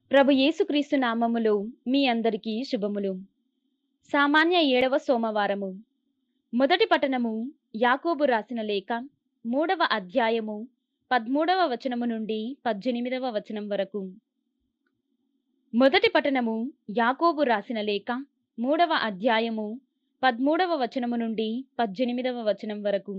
ప్రభు యేసుక్రీస్తు నామములో మీ అందరికీ శుభములు సామాన్య ఏడవ సోమవారము మొదటి పఠనము యాకోబు రాసిన లేఖ మూడవ అధ్యాయము పదమూడవ వచనము నుండి పద్దెనిమిదవ వచనం వరకు మొదటి పఠనము యాకోబు రాసిన లేఖ మూడవ అధ్యాయము పదమూడవ వచనము నుండి పద్దెనిమిదవ వచనం వరకు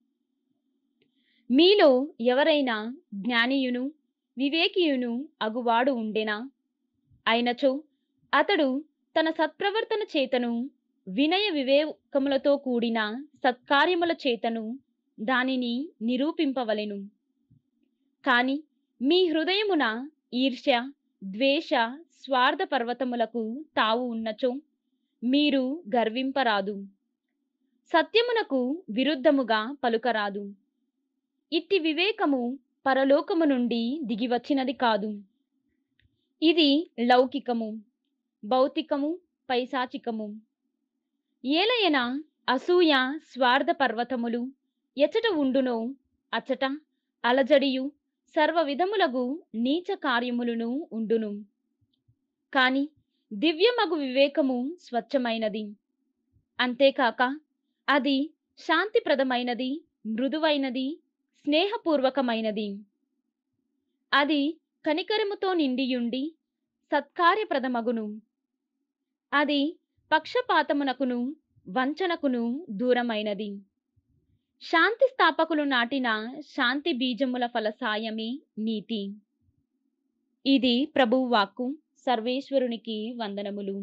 మీలో ఎవరైనా జ్ఞానియును వివేకియును అగువాడు ఉండెనా అయినచో అతడు తన సత్ప్రవర్తన చేతను వినయ వివేకములతో కూడిన సత్కార్యముల చేతను దానిని నిరూపింపవలెను కాని మీ హృదయమున ఈర్ష్య ద్వేష స్వార్థ పర్వతములకు తావు ఉన్నచో మీరు గర్వింపరాదు సత్యమునకు విరుద్ధముగా పలుకరాదు ఇట్టి వివేకము పరలోకము నుండి దిగివచ్చినది కాదు ఇది లౌకికము భౌతికము పైశాచికము ఏలయన అసూయ స్వార్థ పర్వతములు ఎచట ఉండునో అచట అలజడియు సర్వ విధములగు నీచ కార్యములను ఉండును కాని దివ్యమగు వివేకము స్వచ్ఛమైనది అంతేకాక అది శాంతిప్రదమైనది మృదువైనది స్నేహపూర్వకమైనది అది కనికరముతో నిండియుండి సత్కార్యప్రదమగును అది పక్షపాతమునకును వంచనకును దూరమైనది శాంతి స్థాపకులు నాటిన శాంతి బీజముల ఫలసాయమే నీతి ఇది ప్రభువు వాక్కు సర్వేశ్వరునికి వందనములు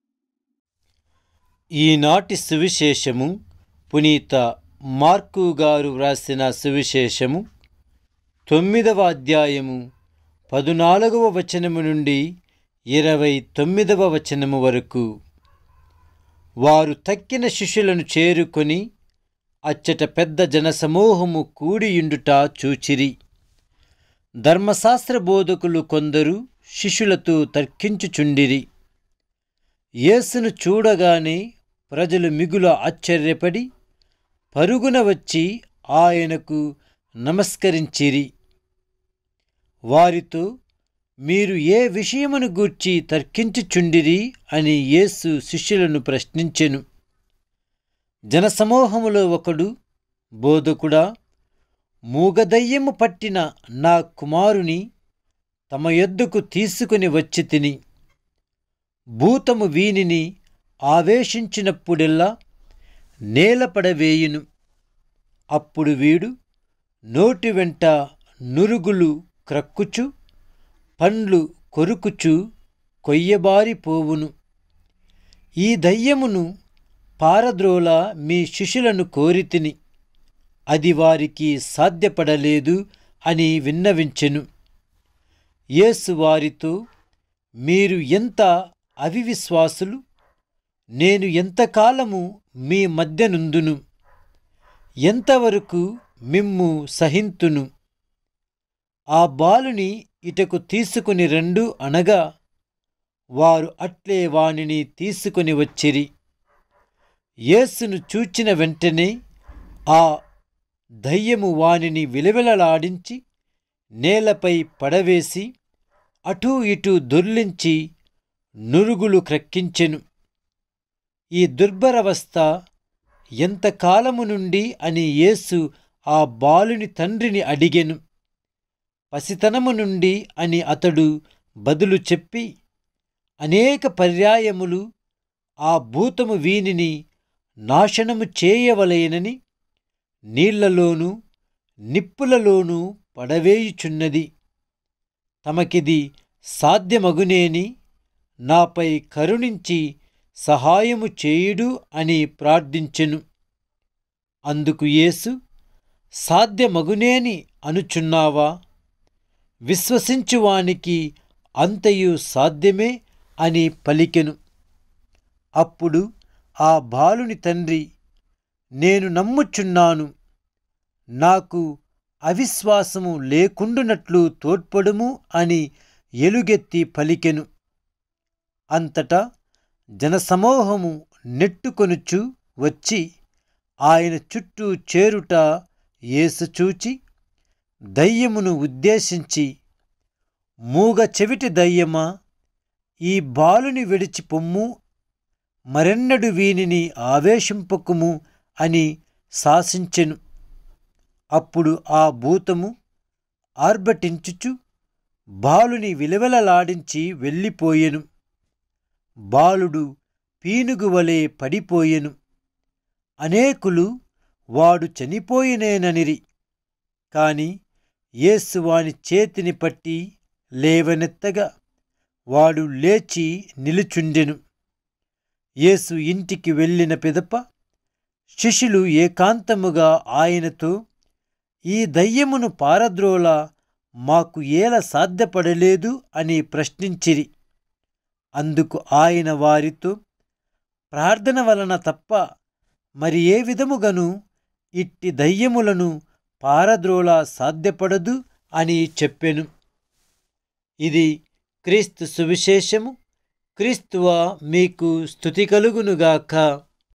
ఈనాటి సువిశేషము పునీత మార్కు గారు వ్రాసిన సువిశేషము తొమ్మిదవ అధ్యాయము పదునాలుగవ వచనము నుండి ఇరవై తొమ్మిదవ వచనము వరకు వారు తక్కిన శిష్యులను చేరుకొని అచ్చట పెద్ద జనసమూహము కూడియుండుట చూచిరి ధర్మశాస్త్ర బోధకులు కొందరు శిష్యులతో తర్కించుచుండిరి యేసును చూడగానే ప్రజలు మిగుల ఆశ్చర్యపడి పరుగున వచ్చి ఆయనకు నమస్కరించిరి వారితో మీరు ఏ విషయమును గూర్చి తర్కించుచుండిరి అని యేసు శిష్యులను ప్రశ్నించెను జనసమూహములో ఒకడు బోధకుడా మూగదయ్యము పట్టిన నా కుమారుని తమ యొద్దకు తీసుకుని వచ్చి తిని భూతము వీనిని ఆవేశించినప్పుడెల్లా నేలపడవేయును అప్పుడు వీడు నోటి వెంట నురుగులు క్రక్కుచు పండ్లు కొరుకుచు కొయ్యబారిపోవును ఈ దయ్యమును పారద్రోల మీ శిష్యులను కోరితిని అది వారికి సాధ్యపడలేదు అని విన్నవించెను యేసు వారితో మీరు ఎంత అవివిశ్వాసులు నేను ఎంతకాలము మీ మధ్యనుందును ఎంతవరకు మిమ్ము సహింతును ఆ బాలుని ఇటకు తీసుకుని రెండు అనగా వారు అట్లే వానిని తీసుకుని వచ్చిరి యేసును చూచిన వెంటనే ఆ దయ్యము వానిని విలవిలలాడించి నేలపై పడవేసి అటూ ఇటూ దొర్లించి నురుగులు క్రక్కించెను ఈ దుర్భరవస్థ ఎంతకాలము నుండి అని యేసు ఆ బాలుని తండ్రిని అడిగెను పసితనము నుండి అని అతడు బదులు చెప్పి అనేక పర్యాయములు ఆ భూతము వీనిని నాశనము చేయవలయనని నీళ్లలోనూ నిప్పులలోనూ పడవేయుచున్నది తమకిది సాధ్యమగునేని నాపై కరుణించి సహాయము చేయుడు అని ప్రార్థించెను అందుకు యేసు సాధ్యమగునేని అనుచున్నావా విశ్వసించువానికి అంతయు సాధ్యమే అని పలికెను అప్పుడు ఆ బాలుని తండ్రి నేను నమ్ముచున్నాను నాకు అవిశ్వాసము లేకుండునట్లు తోడ్పడుము అని ఎలుగెత్తి పలికెను అంతటా జనసమూహము నెట్టుకొనుచు వచ్చి ఆయన చుట్టూ చేరుట యేసు చూచి దయ్యమును ఉద్దేశించి మూగ చెవిటి దయ్యమా ఈ బాలుని విడిచి పొమ్ము మరెన్నడు వీనిని ఆవేశింపకుము అని శాసించెను అప్పుడు ఆ భూతము ఆర్భటించుచు బాలుని విలవెలలాడించి వెళ్ళిపోయెను బాలుడు పీనుగు వలె పడిపోయెను అనేకులు వాడు చనిపోయినేననిరి కాని యేసు వాని చేతిని పట్టి లేవనెత్తగా వాడు లేచి నిలుచుండెను యేసు ఇంటికి వెళ్ళిన పిదప శిష్యులు ఏకాంతముగా ఆయనతో ఈ దయ్యమును పారద్రోల మాకు ఏల సాధ్యపడలేదు అని ప్రశ్నించిరి అందుకు ఆయన వారితో ప్రార్థన వలన తప్ప మరి ఏ విధముగను ఇట్టి దయ్యములను పారద్రోల సాధ్యపడదు అని చెప్పెను ఇది క్రీస్తు సువిశేషము క్రీస్తువ మీకు స్థుతి కలుగునుగాక